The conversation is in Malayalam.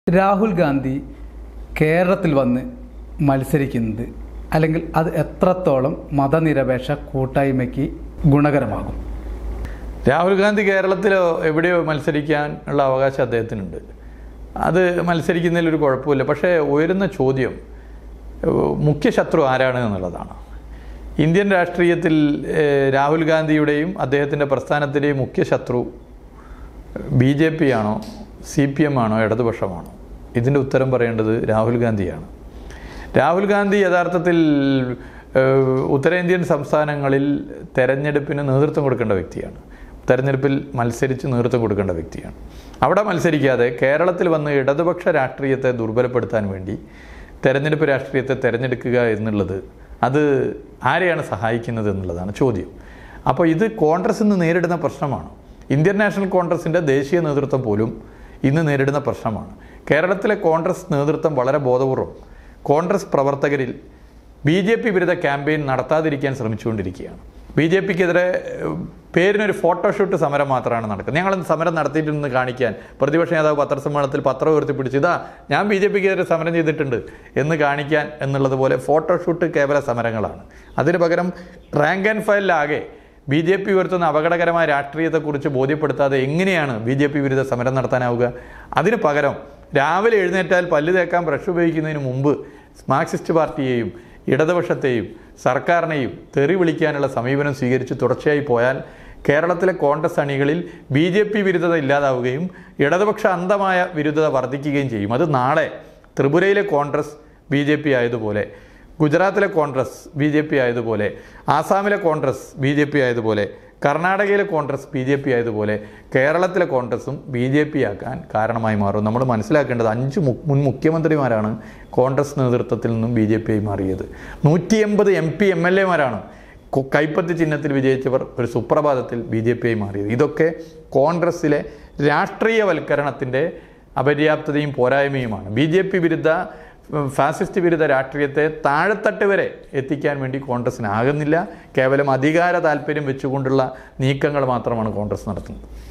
രാഹുൽ ഗാന്ധി കേരളത്തിൽ വന്ന് മത്സരിക്കുന്നത് അല്ലെങ്കിൽ അത് എത്രത്തോളം മതനിരപേക്ഷ കൂട്ടായ്മയ്ക്ക് ഗുണകരമാകും രാഹുൽ ഗാന്ധി കേരളത്തിലോ എവിടെയോ മത്സരിക്കാൻ ഉള്ള അവകാശം അദ്ദേഹത്തിനുണ്ട് അത് മത്സരിക്കുന്നതിൽ ഒരു കുഴപ്പമില്ല പക്ഷേ ഉയരുന്ന ചോദ്യം ഏഹ്, മുഖ്യ ശത്രു ആരാണ് എന്നുള്ളതാണ് ഇന്ത്യൻ രാഷ്ട്രീയത്തിൽ ഏഹ്, രാഹുൽ ഗാന്ധിയുടെയും അദ്ദേഹത്തിൻ്റെ പ്രസ്ഥാനത്തിൻ്റെയും മുഖ്യ ശത്രു ബി ജെ പി ആണോ സി പി എം ആണോ ഇടതുപക്ഷമാണോ ഇതിൻ്റെ ഉത്തരം പറയേണ്ടത് രാഹുൽ ഗാന്ധിയാണ് രാഹുൽ ഗാന്ധി യഥാർത്ഥത്തിൽ ഏഹ്, ഉത്തരേന്ത്യൻ സംസ്ഥാനങ്ങളിൽ തെരഞ്ഞെടുപ്പിന് നേതൃത്വം കൊടുക്കേണ്ട വ്യക്തിയാണ് തെരഞ്ഞെടുപ്പിൽ മത്സരിച്ച് നേതൃത്വം കൊടുക്കേണ്ട വ്യക്തിയാണ് അവിടെ മത്സരിക്കാതെ കേരളത്തിൽ വന്ന് ഇടതുപക്ഷ രാഷ്ട്രീയത്തെ ദുർബലപ്പെടുത്താൻ വേണ്ടി തെരഞ്ഞെടുപ്പ് രാഷ്ട്രീയത്തെ തിരഞ്ഞെടുക്കുക എന്നുള്ളത് അത് ആരെയാണ് സഹായിക്കുന്നത് എന്നുള്ളതാണ് ചോദ്യം അപ്പോൾ ഇത് കോൺഗ്രസ് ഇന്ന് നേരിടുന്ന പ്രശ്നമാണ് ഇന്ത്യൻ നാഷണൽ കോൺഗ്രസിൻ്റെ ദേശീയ നേതൃത്വം പോലും ഇന്ന് നേരിടുന്ന പ്രശ്നമാണ് കേരളത്തിലെ കോൺഗ്രസ് നേതൃത്വം വളരെ ബോധപൂർവം കോൺഗ്രസ് പ്രവർത്തകരിൽ ബി ജെ പി വിരുദ്ധ ക്യാമ്പയിൻ നടത്താതിരിക്കാൻ ശ്രമിച്ചുകൊണ്ടിരിക്കുകയാണ് ബി ജെ പിക്കെതിരെ ഏഹ്, പേരിനൊരു ഫോട്ടോഷൂട്ട് സമരം മാത്രമാണ് നടക്കുന്നത് ഞങ്ങൾ സമരം നടത്തിയിട്ടുണ്ടെന്ന് കാണിക്കാൻ പ്രതിപക്ഷ നേതാവ് പത്രസമ്മേളനത്തിൽ പത്രം ഉയർത്തി പിടിച്ച് ഇതാ ഞാൻ ബി ജെ പിക്കെതിരെ സമരം ചെയ്തിട്ടുണ്ട് എന്ന് കാണിക്കാൻ എന്നുള്ളതുപോലെ ഫോട്ടോഷൂട്ട് കേവല സമരങ്ങളാണ് അതിന് പകരം റാങ്ക് ആൻഡ് ഫയലിലാകെ ബി ജെ പി ഉയർത്തുന്ന അപകടകരമായ രാഷ്ട്രീയത്തെക്കുറിച്ച് ബോധ്യപ്പെടുത്താതെ എങ്ങനെയാണ് ബി ജെ പി വിരുദ്ധ സമരം നടത്താനാവുക അതിന് പകരം രാവിലെ എഴുന്നേറ്റാൽ പല്ല് തേക്കാൻ ബ്രഷ് ഉപയോഗിക്കുന്നതിന് മുമ്പ് മാർക്സിസ്റ്റ് പാർട്ടിയെയും ഇടതുപക്ഷത്തെയും സർക്കാരിനെയും തെറി വിളിക്കാനുള്ള സമീപനം സ്വീകരിച്ച് തുടർച്ചയായി പോയാൽ കേരളത്തിലെ കോൺഗ്രസ് അണികളിൽ ബി ജെ പി വിരുദ്ധത ഇല്ലാതാവുകയും ഇടതുപക്ഷ അന്ധമായ വിരുദ്ധത വർദ്ധിക്കുകയും ചെയ്യും അത് നാളെ ത്രിപുരയിലെ കോൺഗ്രസ് ബി ജെ പി ആയതുപോലെ ഗുജറാത്തിലെ കോൺഗ്രസ് ബി ജെ പി ആയതുപോലെ ആസാമിലെ കോൺഗ്രസ് ബി ജെ പി ആയതുപോലെ കർണാടകയിലെ കോൺഗ്രസ് ബി ജെ പി ആയതുപോലെ കേരളത്തിലെ കോൺഗ്രസും ബി ജെ പി ആക്കാൻ കാരണമായി മാറും നമ്മൾ മനസ്സിലാക്കേണ്ടത് അഞ്ച് മു- മുൻ മുഖ്യമന്ത്രിമാരാണ് കോൺഗ്രസ് നേതൃത്വത്തിൽ നിന്നും ബി ജെ പി ആയി മാറിയത് നൂറ്റി എൺപത് എം പി എം എൽ എമാരാണ് കൈപ്പത്തി ചിഹ്നത്തിൽ വിജയിച്ചവർ ഒരു സുപ്രഭാതത്തിൽ ബി ജെ പി ആയി മാറിയത് ഇതൊക്കെ കോൺഗ്രസ്സിലെ രാഷ്ട്രീയവൽക്കരണത്തിൻ്റെ അപര്യാപ്തതയും പോരായ്മയുമാണ് ബി ജെ പി വിരുദ്ധ ഉം, ഫാസിസ്റ്റ് വിരുദ്ധ രാഷ്ട്രീയത്തെ താഴെത്തട്ട് വരെ എത്തിക്കാൻ വേണ്ടി കോൺഗ്രസ്സിനാകുന്നില്ല കേവലം അധികാര താല്പര്യം വെച്ചുകൊണ്ടുള്ള നീക്കങ്ങൾ മാത്രമാണ് കോൺഗ്രസ് നടത്തുന്നത്